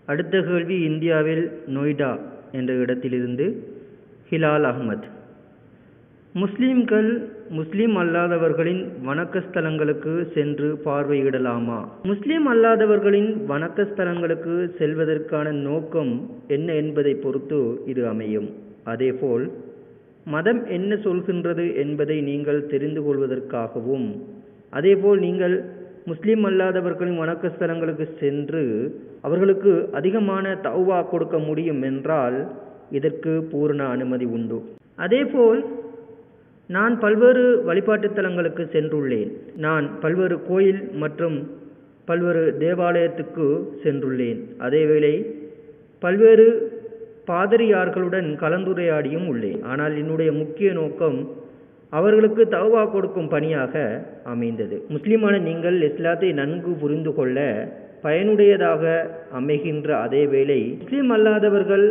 அடுத்த கேள்வி இந்தியாவில் நொய்டா என்ற இடத்திலிருந்து ஹிலால் அஹ்மத் முஸ்லிம்கள் முஸ்லிம் அல்லாதவர்களின் வணக்க ஸ்தலங்களுக்கு சென்று பார்வையிடலாமா முஸ்லிம் அல்லாதவர்களின் வணக்க ஸ்தலங்களுக்கு செல்வதற்கான நோக்கம் என்ன என்பதை பொறுத்து இது அமையும் அதேபோல் மதம் என்ன சொல்கின்றது என்பதை நீங்கள் தெரிந்து கொள்வதற்காகவும் அதேபோல் நீங்கள் முஸ்லிம் அல்லாதவர்களின் வணக்க ஸ்தலங்களுக்கு சென்று அவர்களுக்கு அதிகமான தௌவா கொடுக்க முடியும் என்றால் இதற்கு பூரண அனுமதி உண்டு அதேபோல் நான் பல்வேறு வழிபாட்டுத் தலங்களுக்கு சென்றுள்ளேன் நான் பல்வேறு கோயில் மற்றும் பல்வேறு தேவாலயத்துக்கு சென்றுள்ளேன் அதேவேளை பல்வேறு பாதிரியார்களுடன் கலந்துரையாடியும் உள்ளேன் ஆனால் என்னுடைய முக்கிய நோக்கம் அவர்களுக்கு தௌவா கொடுக்கும் பணியாக அமைந்தது முஸ்லிமான நீங்கள் இஸ்லாத்தை நன்கு புரிந்து கொள்ள பயனுடையதாக அமைகின்ற அதே வேளை முஸ்லிம் அல்லாதவர்கள்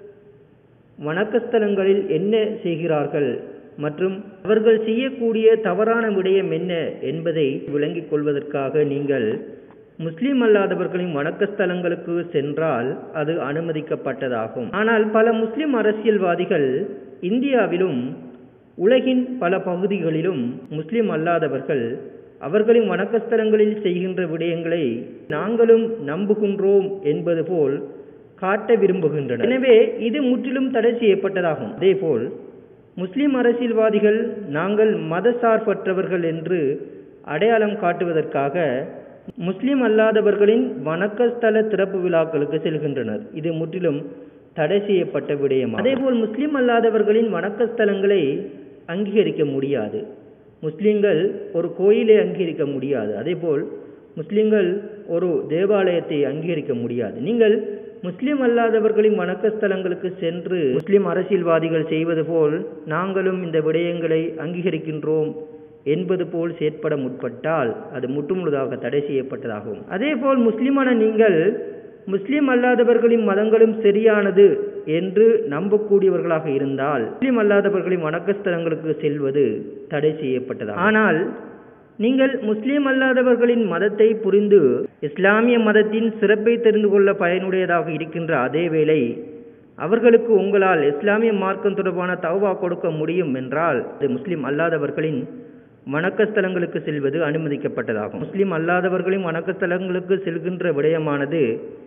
வணக்கஸ்தலங்களில் என்ன செய்கிறார்கள் மற்றும் அவர்கள் செய்யக்கூடிய தவறான விடயம் என்ன என்பதை விளங்கிக் கொள்வதற்காக நீங்கள் முஸ்லிம் அல்லாதவர்களின் வணக்கஸ்தலங்களுக்கு சென்றால் அது அனுமதிக்கப்பட்டதாகும் ஆனால் பல முஸ்லிம் அரசியல்வாதிகள் இந்தியாவிலும் உலகின் பல பகுதிகளிலும் முஸ்லிம் அல்லாதவர்கள் அவர்களின் வணக்கஸ்தலங்களில் செய்கின்ற விடயங்களை நாங்களும் நம்புகின்றோம் என்பது போல் காட்ட விரும்புகின்றனர் எனவே இது முற்றிலும் தடை செய்யப்பட்டதாகும் அதேபோல் முஸ்லிம் அரசியல்வாதிகள் நாங்கள் மதசார்பற்றவர்கள் என்று அடையாளம் காட்டுவதற்காக முஸ்லிம் அல்லாதவர்களின் வணக்கஸ்தல திறப்பு விழாக்களுக்கு செல்கின்றனர் இது முற்றிலும் தடை செய்யப்பட்ட விடயம் அதேபோல் முஸ்லிம் அல்லாதவர்களின் வணக்கஸ்தலங்களை அங்கீகரிக்க முடியாது முஸ்லிம்கள் ஒரு கோயிலை அங்கீகரிக்க முடியாது அதேபோல் முஸ்லிம்கள் ஒரு தேவாலயத்தை அங்கீகரிக்க முடியாது நீங்கள் முஸ்லிம் அல்லாதவர்களின் வணக்கஸ்தலங்களுக்கு சென்று முஸ்லிம் அரசியல்வாதிகள் செய்வது போல் நாங்களும் இந்த விடயங்களை அங்கீகரிக்கின்றோம் என்பது போல் செயற்பட முற்பட்டால் அது முற்றுமுழுதாக தடை செய்யப்பட்டதாகும் அதேபோல் முஸ்லிமான நீங்கள் முஸ்லிம் அல்லாதவர்களின் மதங்களும் சரியானது என்று நம்பக்கூடியவர்களாக இருந்தால் முஸ்லிம் அல்லாதவர்களின் வணக்கஸ்தலங்களுக்கு செல்வது தடை செய்யப்பட்டதாகும் ஆனால் நீங்கள் முஸ்லிம் அல்லாதவர்களின் மதத்தை புரிந்து இஸ்லாமிய மதத்தின் சிறப்பை தெரிந்து கொள்ள பயனுடையதாக இருக்கின்ற அதே வேளை அவர்களுக்கு உங்களால் இஸ்லாமிய மார்க்கம் தொடர்பான தவா கொடுக்க முடியும் என்றால் அது முஸ்லிம் அல்லாதவர்களின் வணக்கஸ்தலங்களுக்கு செல்வது அனுமதிக்கப்பட்டதாகும் முஸ்லிம் அல்லாதவர்களின் வணக்கஸ்தலங்களுக்கு செல்கின்ற விடயமானது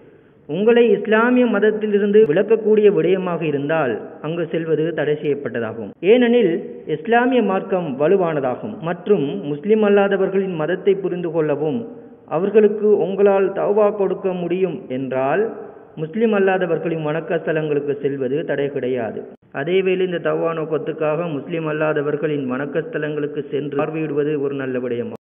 உங்களை இஸ்லாமிய மதத்திலிருந்து விளக்கக்கூடிய விடயமாக இருந்தால் அங்கு செல்வது தடை செய்யப்பட்டதாகும் ஏனெனில் இஸ்லாமிய மார்க்கம் வலுவானதாகும் மற்றும் முஸ்லிம் அல்லாதவர்களின் மதத்தை புரிந்து கொள்ளவும் அவர்களுக்கு உங்களால் தௌபா கொடுக்க முடியும் என்றால் முஸ்லிம் அல்லாதவர்களின் வணக்க ஸ்தலங்களுக்கு செல்வது தடை கிடையாது அதேவேளை இந்த தவா நோக்கத்துக்காக முஸ்லிம் அல்லாதவர்களின் வணக்க ஸ்தலங்களுக்கு சென்று பார்வையிடுவது ஒரு நல்ல விடயம்